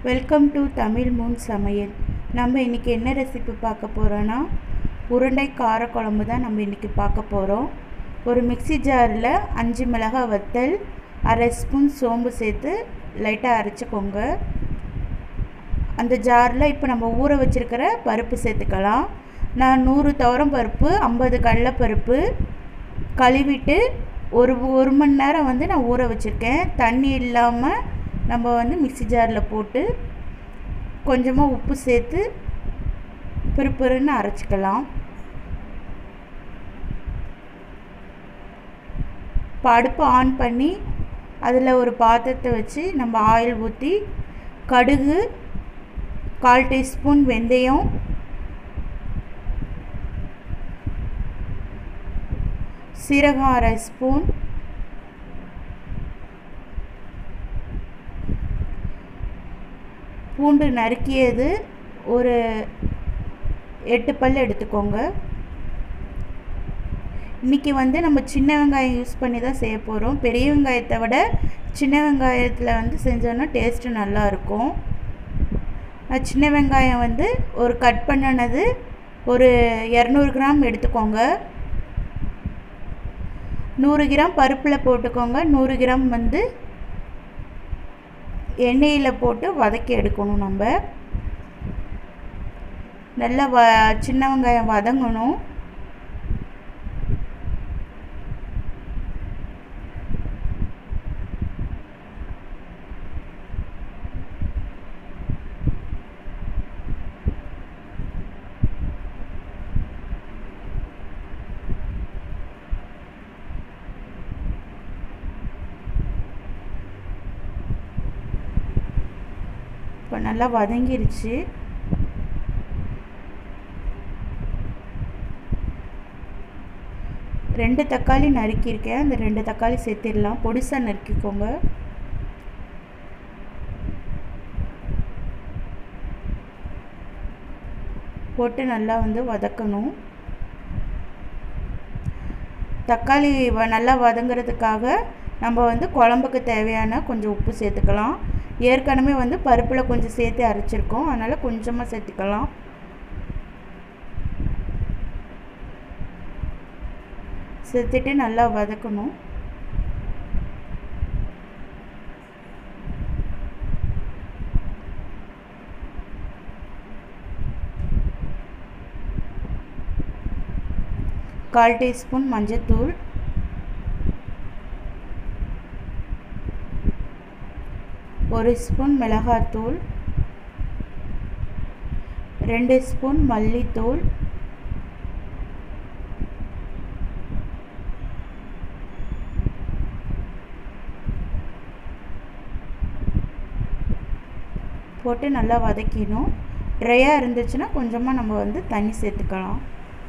welcome to Tamil Moon சமையல் நம்ம இன்றைக்கி என்ன ரெசிபி பார்க்க போகிறோன்னா உருண்டை காரக்குழம்பு தான் நம்ம இன்றைக்கி பார்க்க போகிறோம் ஒரு மிக்ஸி ஜாரில் அஞ்சு மிளகாய் வத்தல் அரை ஸ்பூன் சோம்பு சேர்த்து லைட்டாக அரைச்சிக்கோங்க அந்த ஜாரில் இப்போ நம்ம ஊற வச்சுருக்கிற பருப்பு சேர்த்துக்கலாம் நான் நூறு துவரம் பருப்பு ஐம்பது கடலைப்பருப்பு கழுவிட்டு ஒரு ஒரு மணி நேரம் வந்து நான் ஊற வச்சுருக்கேன் தண்ணி இல்லாமல் நம்ம வந்து மிக்ஸி ஜாரில் போட்டு கொஞ்சமாக உப்பு சேர்த்து பிறுபிறுன்னு அரைச்சிக்கலாம் இப்போ அடுப்பு ஆன் பண்ணி அதில் ஒரு பாத்திரத்தை வச்சு நம்ம ஆயில் ஊற்றி கடுகு கால் டீஸ்பூன் வெந்தயம் சீரகம் அரை ஸ்பூன் பூண்டு நறுக்கியது ஒரு எட்டு பல் எடுத்துக்கோங்க இன்றைக்கி வந்து நம்ம சின்ன வெங்காயம் யூஸ் பண்ணி தான் செய்ய போகிறோம் பெரிய வெங்காயத்தை விட சின்ன வெங்காயத்தில் வந்து செஞ்சோன்னா டேஸ்ட்டு நல்லாயிருக்கும் சின்ன வெங்காயம் வந்து ஒரு கட் பண்ணினது ஒரு இரநூறு கிராம் எடுத்துக்கோங்க நூறு கிராம் பருப்பில் போட்டுக்கோங்க நூறு கிராம் வந்து எண்ணெயில் போட்டு வதக்கி எடுக்கணும் நம்ம நல்லா வ சின்ன வெங்காயம் வதங்கணும் இப்போ நல்லா வதங்கிருச்சு ரெண்டு தக்காளி நறுக்கியிருக்கேன் அந்த ரெண்டு தக்காளி சேர்த்திடலாம் பொடிசாக நறுக்கிக்கோங்க போட்டு நல்லா வந்து வதக்கணும் தக்காளி நல்லா வதங்கிறதுக்காக நம்ம வந்து குழம்புக்கு தேவையான கொஞ்சம் உப்பு சேர்த்துக்கலாம் ஏற்கனவே வந்து பருப்பில் கொஞ்சம் சேர்த்து அரைச்சிருக்கோம் அதனால் கொஞ்சமாக சேர்த்துக்கலாம் சேர்த்துட்டு நல்லா வதக்கணும் கால் டீஸ்பூன் மஞ்சத்தூள் ஒரு ஸ்பூன் மிளகாத்தூள் ரெண்டு ஸ்பூன் மல்லித்தூள் போட்டு நல்லா வதக்கிடணும் ட்ரையாக இருந்துச்சுன்னா கொஞ்சமாக நம்ம வந்து தண்ணி சேர்த்துக்கலாம்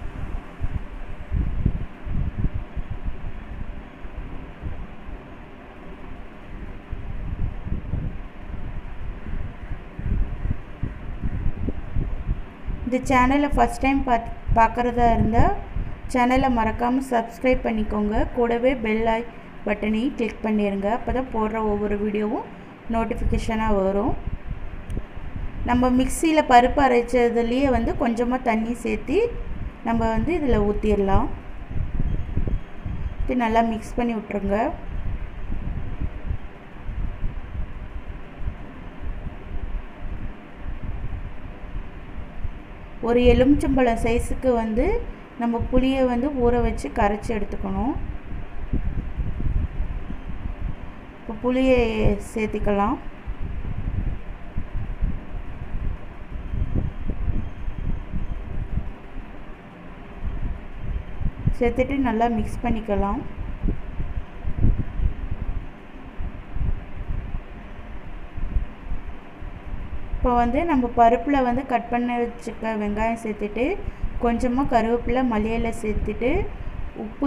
இந்த சேனலை ஃபஸ்ட் டைம் பார்த்து பார்க்குறதா இருந்தால் சேனலை மறக்காமல் சப்ஸ்கிரைப் பண்ணிக்கோங்க கூடவே பெல் ஐ பட்டனையும் கிளிக் பண்ணிடுங்க அப்போ தான் போடுற ஒவ்வொரு வீடியோவும் நோட்டிஃபிகேஷனாக வரும் நம்ம மிக்சியில் பருப்பு அரைச்சதுலேயே வந்து கொஞ்சமாக தண்ணி சேர்த்து நம்ம வந்து இதில் ஊற்றிடலாம் ஊற்றி நல்லா மிக்ஸ் பண்ணி விட்ருங்க ஒரு எலுமிச்சம்பழம் சைஸுக்கு வந்து நம்ம புளியை வந்து ஊற வச்சு கரைச்சி எடுத்துக்கணும் இப்போ புளியை சேர்த்திக்கலாம் சேர்த்துட்டு நல்லா மிக்ஸ் பண்ணிக்கலாம் இப்போ வந்து நம்ம பருப்பில் வந்து கட் பண்ண வச்சுக்க வெங்காயம் சேர்த்துட்டு கொஞ்சமாக கருவேப்பிலை மல்லியில் சேர்த்துட்டு உப்பு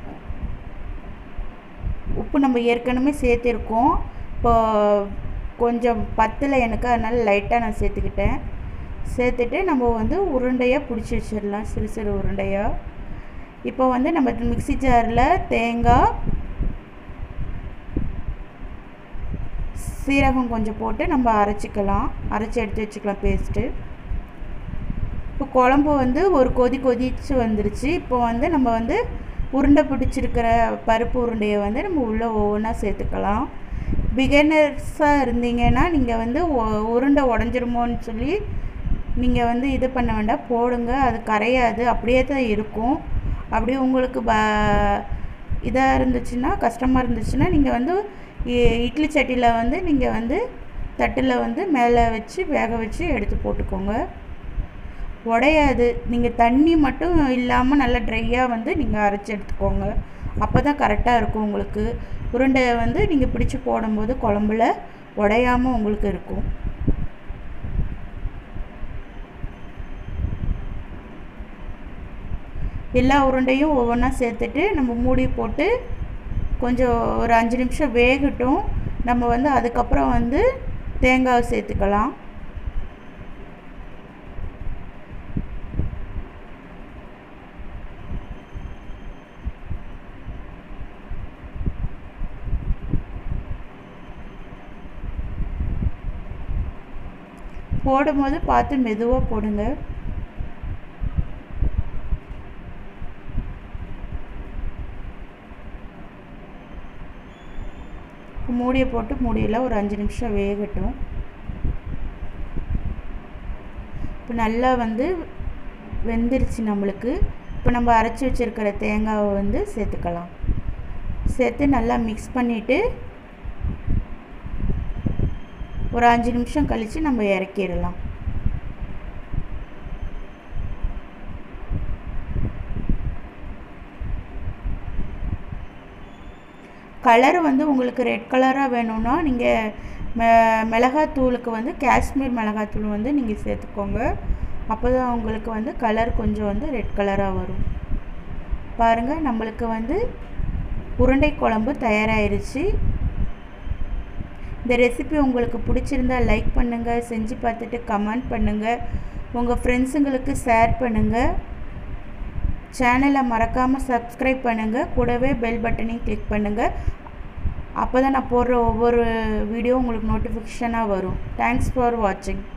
உப்பு நம்ம ஏற்கனவே சேர்த்துருக்கோம் இப்போ கொஞ்சம் பத்தில் எனக்கு அதனால் லைட்டாக நான் சேர்த்துக்கிட்டேன் சேர்த்துட்டு நம்ம வந்து உருண்டையாக பிடிச்சி வச்சிடலாம் சிறு சிறு உருண்டையாக இப்போ வந்து நம்ம மிக்ஸி ஜாரில் தேங்காய் சீரகம் கொஞ்சம் போட்டு நம்ம அரைச்சிக்கலாம் அரைச்சி எடுத்து வச்சுக்கலாம் பேஸ்ட்டு இப்போ குழம்பு வந்து ஒரு கொதி கொதிச்சு வந்துருச்சு இப்போ வந்து நம்ம வந்து உருண்டை பிடிச்சிருக்கிற பருப்பு உருண்டையை வந்து நம்ம உள்ளே ஒவ்வொன்றா சேர்த்துக்கலாம் பிகினர்ஸாக இருந்தீங்கன்னா நீங்கள் வந்து உருண்டை உடஞ்சிருமோன்னு சொல்லி நீங்கள் வந்து இது பண்ண வேண்டாம் போடுங்க அது கரையாது அப்படியே தான் இருக்கும் அப்படியே உங்களுக்கு ப இதாக இருந்துச்சுன்னா கஷ்டமாக இருந்துச்சுன்னா நீங்கள் வந்து இட்லி சட்டியில் வந்து நீங்கள் வந்து தட்டில் வந்து மேலே வச்சு வேக வச்சு எடுத்து போட்டுக்கோங்க உடையாது நீங்கள் தண்ணி மட்டும் இல்லாமல் நல்லா ட்ரையாக வந்து நீங்கள் அரைச்சி எடுத்துக்கோங்க அப்போ தான் கரெக்டாக இருக்கும் உங்களுக்கு உருண்டை வந்து நீங்கள் பிடிச்சி போடும்போது குழம்புல உடையாமல் உங்களுக்கு இருக்கும் எல்லா உருண்டையும் ஒவ்வொன்றா சேர்த்துட்டு நம்ம மூடி போட்டு கொஞ்சம் ஒரு அஞ்சு நிமிஷம் வேகட்டும் நம்ம வந்து அதுக்கப்புறம் வந்து தேங்காவை சேர்த்துக்கலாம் போடும்போது பார்த்து மெதுவாக போடுங்க மூடியை போட்டு மூடியில் ஒரு அஞ்சு நிமிஷம் வேகட்டும் இப்போ நல்லா வந்து வெந்துருச்சு நம்மளுக்கு இப்போ நம்ம அரைச்சி வச்சுருக்கிற தேங்காவை வந்து சேர்த்துக்கலாம் சேர்த்து நல்லா மிக்ஸ் பண்ணிவிட்டு ஒரு அஞ்சு நிமிஷம் கழித்து நம்ம இறக்கிடலாம் கலர் வந்து உங்களுக்கு ரெட் கலராக வேணும்னா நீங்கள் மெ மிளகாத்தூளுக்கு வந்து காஷ்மீர் மிளகாத்தூள் வந்து நீங்கள் சேர்த்துக்கோங்க அப்போ தான் உங்களுக்கு வந்து கலர் கொஞ்சம் வந்து ரெட் கலராக வரும் பாருங்கள் நம்மளுக்கு வந்து உருண்டை குழம்பு தயாராகிருச்சு இந்த ரெசிபி உங்களுக்கு பிடிச்சிருந்தா லைக் பண்ணுங்கள் செஞ்சு பார்த்துட்டு கமெண்ட் பண்ணுங்கள் உங்கள் ஃப்ரெண்ட்ஸுங்களுக்கு ஷேர் பண்ணுங்கள் சேனலை மறக்காமல் சப்ஸ்கிரைப் பண்ணுங்கள் கூடவே பெல் பட்டனையும் கிளிக் பண்ணுங்கள் அப்போ தான் நான் போடுற ஒவ்வொரு வீடியோ உங்களுக்கு நோட்டிஃபிகேஷனாக வரும் தேங்க்ஸ் ஃபார் வாட்சிங்